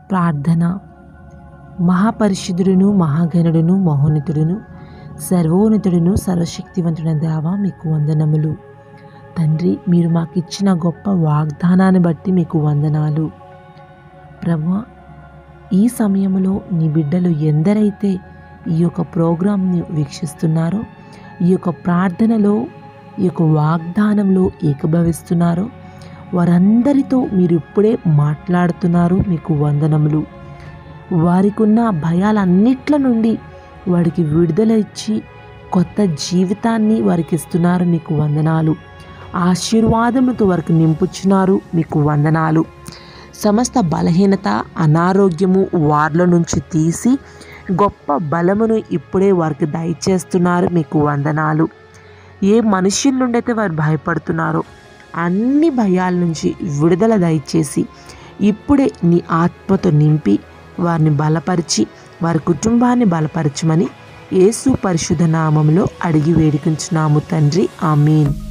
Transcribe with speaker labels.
Speaker 1: ప్రార్థన మహాపరిశుద్ధుడును మహాగణుడును మహోన్నతుడును సర్వోన్నతుడును సర్వశక్తివంతుడైన దేవా మీకు వందనములు తండ్రి మీరు మాకు ఇచ్చిన గొప్ప వాగ్దానాన్ని బట్టి మీకు వందనాలు ప్రభా ఈ సమయంలో నీ బిడ్డలు ఎందరైతే ఈ యొక్క ప్రోగ్రాంని వీక్షిస్తున్నారో ఈ యొక్క ప్రార్థనలో ఈ యొక్క వాగ్దానంలో ఏకభవిస్తున్నారో వారందరితో మీరు ఇప్పుడే మాట్లాడుతున్నారు మీకు వందనములు వారికి ఉన్న భయాలన్నిట్ల నుండి వాడికి విడుదల ఇచ్చి కొత్త జీవితాన్ని వారికి ఇస్తున్నారు మీకు వందనాలు ఆశీర్వాదముతో వారికి నింపుచున్నారు మీకు వందనాలు సమస్త బలహీనత అనారోగ్యము వారిలో నుంచి తీసి గొప్ప బలమును ఇప్పుడే వారికి దయచేస్తున్నారు మీకు వందనాలు ఏ మనుషుల నుండి అయితే వారు భయపడుతున్నారో అన్ని భయాల నుంచి విడుదల దయచేసి ఇప్పుడే నీ ఆత్మతో నింపి వారిని బలపరిచి వారి కుటుంబాన్ని బలపరచమని యేసు పరిశుద్ధ నామంలో అడిగి వేడుకుంటున్నాము తండ్రి ఆమీన్